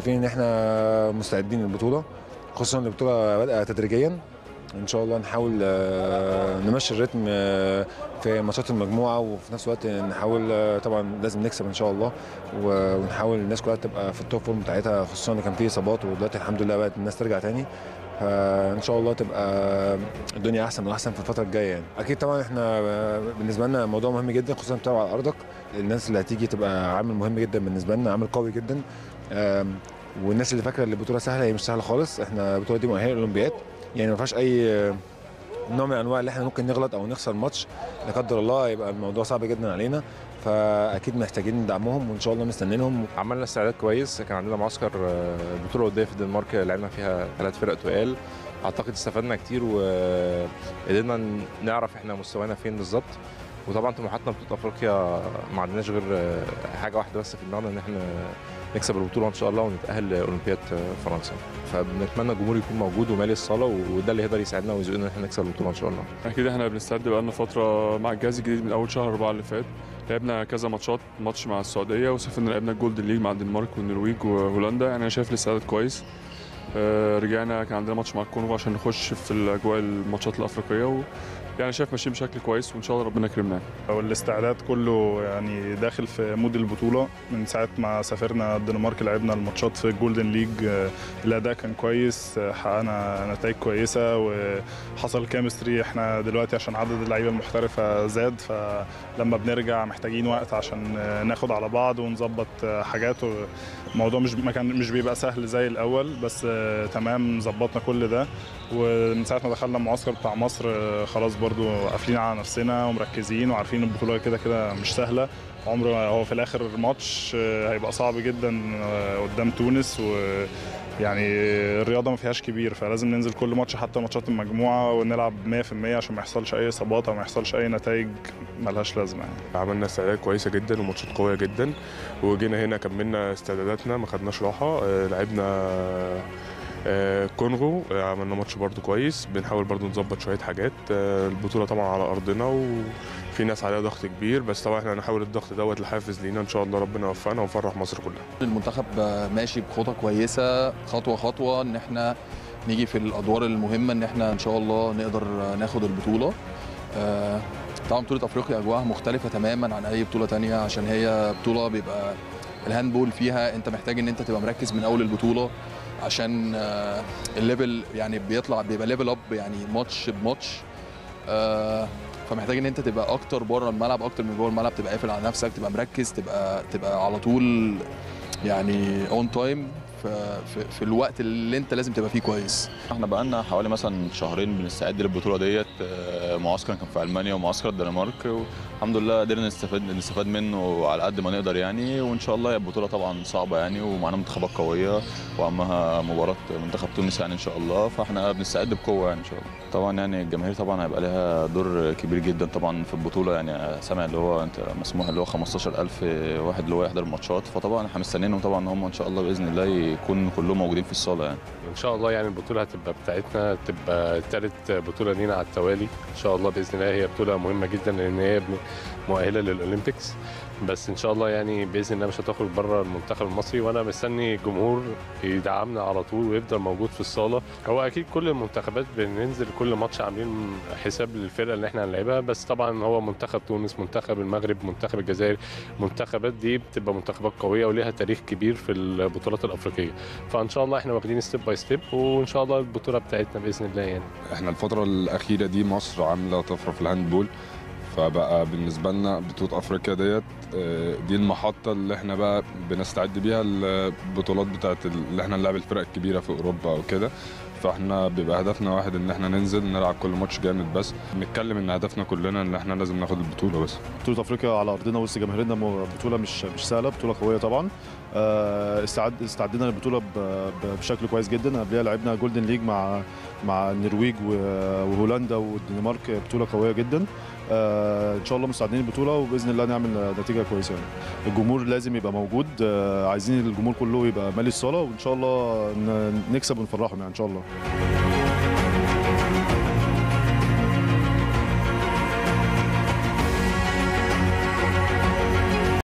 شايفين ان احنا مستعدين للبطوله خصوصا ان البطوله بادئه تدريجيا ان شاء الله نحاول آه، نمشي الريتم آه، في ماتشات المجموعه وفي نفس الوقت نحاول آه، طبعا لازم نكسب ان شاء الله و- ونحاول الناس كلها تبقى في التوب فورم بتاعتها خصوصا ان كان في اصابات ودلوقتي الحمد لله بقت الناس ترجع تاني فان شاء الله تبقى الدنيا احسن واحسن في الفتره الجايه يعني اكيد طبعا احنا آه، بالنسبه لنا موضوع مهم جدا خصوصا بتلعب على ارضك الناس اللي هتيجي تبقى عامل مهم جدا بالنسبه لنا عامل قوي جدا آم، والناس اللي فاكره ان البطوله سهله هي مش سهله خالص احنا البطوله دي مؤهله للاولمبياد يعني ما فيهاش اي آه، نوع من انواع اللي احنا ممكن نغلط او نخسر ماتش لا قدر الله يبقى الموضوع صعب جدا علينا فاكيد محتاجين ندعمهم وان شاء الله مستنينهم عملنا استعداد كويس كان عندنا معسكر آه، بطوله وديه في الدنمارك لعبنا فيها ثلاث فرق تقال اعتقد استفدنا كتير وقدرنا نعرف احنا مستوانا فين بالظبط وطبعا طموحاتنا في بطوله افريقيا ما عندناش غير آه، حاجه واحده بس في دماغنا ان احنا نكسب البطوله ان شاء الله ونتاهل لاولمبياد آه، فرنسا فبنتمنى الجمهور يكون موجود ومالي الصاله وده اللي يقدر يساعدنا ويزقنا ان احنا نكسب البطوله ان شاء الله اكيد احنا بنستعد بقالنا فتره مع الجهاز الجديد من اول شهر أربعة اللي فات لعبنا كذا ماتشات ماتش مع السعوديه وسافرنا لعبنا الجولدن ليج مع الدنمارك والنرويج وهولندا يعني انا شايف الاستعداد كويس آه، رجعنا كان عندنا ماتش مع الكونغو عشان نخش في الاجواء الماتشات الافريقيه و يعني شايف ماشيين بشكل كويس وان شاء الله ربنا يكرمنا والاستعداد كله يعني داخل في مود البطوله من ساعه ما سافرنا الدنمارك لعبنا الماتشات في الجولدن ليج آه، الاداء كان كويس آه، حققنا نتائج كويسه وحصل كيمستري احنا دلوقتي عشان عدد اللعيبه المحترفه زاد فلما بنرجع محتاجين وقت عشان آه، ناخد على بعض ونظبط آه، حاجات الموضوع مش ما كان مش بيبقى سهل زي الاول بس آه، تمام ظبطنا كل ده ومن ساعه ما دخلنا المعسكر بتاع مصر آه، خلاص برضو قافلين على نفسنا ومركزين وعارفين البطوله كده كده مش سهله عمر هو في الاخر ماتش آه، هيبقى صعب جدا آه، قدام تونس و يعني الرياضه ما فيهاش كبير فلازم ننزل كل ماتش حتى ماتشات المجموعه ونلعب 100% عشان ما يحصلش اي اصابات او ما يحصلش اي نتائج ملهاش لازمه يعني. عملنا استعدادات كويسه جدا وماتشات قويه جدا وجينا هنا كملنا استعداداتنا ما خدناش راحه آه، لعبنا آه، كونغو آه، عملنا ماتش برضو كويس بنحاول برضو نظبط شويه حاجات آه، البطوله طبعا على ارضنا وفي ناس عليها ضغط كبير بس طبعا احنا هنحاول الضغط دوت لحافز لينا ان شاء الله ربنا يوفقنا ونفرح مصر كلها المنتخب ماشي بخطى كويسه خطوه خطوه ان احنا نيجي في الادوار المهمه ان احنا ان شاء الله نقدر ناخد البطوله آه، طبعا بطوله افريقيا اجواءها مختلفه تماما عن اي بطوله تانية عشان هي بطوله بيبقى الهاندبول فيها انت محتاج ان انت تبقى مركز من اول البطوله عشان آه، الليفل يعني بيطلع بيبقى ليفل اب يعني ماتش بماتش آه، فمحتاج ان انت تبقى اكتر بره الملعب اكتر من جوه الملعب تبقى قافل على نفسك تبقى مركز تبقى تبقى على طول يعني اون تايم في, في, في الوقت اللي انت لازم تبقى فيه كويس احنا بقالنا حوالي مثلا شهرين بنستعد للبطوله ديت آه، معسكر كان في المانيا ومعسكر الدنمارك والحمد لله قدرنا نستفاد نستفاد منه على قد ما نقدر يعني وان شاء الله هي البطوله طبعا صعبه يعني ومعانا منتخبات قويه واهمها مباراه منتخب تونس يعني ان شاء الله فاحنا بنستعد بقوه يعني ان شاء الله طبعا يعني الجماهير طبعا هيبقى لها دور كبير جدا طبعا في البطوله يعني سامع اللي هو انت مسموح اللي هو 15000 واحد اللي هو يحضر الماتشات فطبعا احنا مستنيينهم طبعا ان هم ان شاء الله باذن الله يكونوا كلهم موجودين في الصاله يعني ان شاء الله يعني البطوله هتبقى بتاعتنا تبقى ثالث بطوله لينا على التوالي ان شاء الله باذن الله هي بطوله مهمه جدا لان هي مؤهله للاولمبيكس بس ان شاء الله يعني باذن الله مش هتخرج بره المنتخب المصري وانا مستني الجمهور يدعمنا على طول ويفضل موجود في الصاله هو اكيد كل المنتخبات بننزل كل ماتش عاملين حساب للفرقه اللي احنا هنلعبها بس طبعا هو منتخب تونس منتخب المغرب منتخب الجزائر المنتخبات دي بتبقى منتخبات قويه وليها تاريخ كبير في البطولات الافريقيه فان شاء الله احنا واخدين ستيب باي ستيب وان شاء الله البطوله بتاعتنا باذن الله يعني احنا الفترة الأخيرة دي مصر عاملة طفرة في الهاندبول فبقى بالنسبة لنا بطولة أفريقيا ديت آه، دي المحطة اللي احنا بقى بنستعد بيها البطولات بتاعت اللي احنا نلعب الفرق الكبيرة في أوروبا أو كده فاحنا بيبقى هدفنا واحد ان احنا ننزل نلعب كل ماتش جامد بس نتكلم ان هدفنا كلنا ان احنا لازم ناخد البطولة بس بطولة افريقيا على ارضنا وسط جماهيرنا م- بطولة مش مش سهلة بطولة قوية طبعا آه، استعد استعدينا للبطولة ب- ب- بشكل كويس جدا قبلها لعبنا جولدن ليج مع مع النرويج و- وهولندا والدنمارك بطولة قوية جدا آه، ان شاء الله مستعدين للبطولة وباذن الله نعمل نتيجة كويسة يعني. الجمهور لازم يبقى موجود آه، عايزين الجمهور كله يبقى مالي الصالة وان شاء الله ن- نكسب ونفرحهم يعني ان شاء الله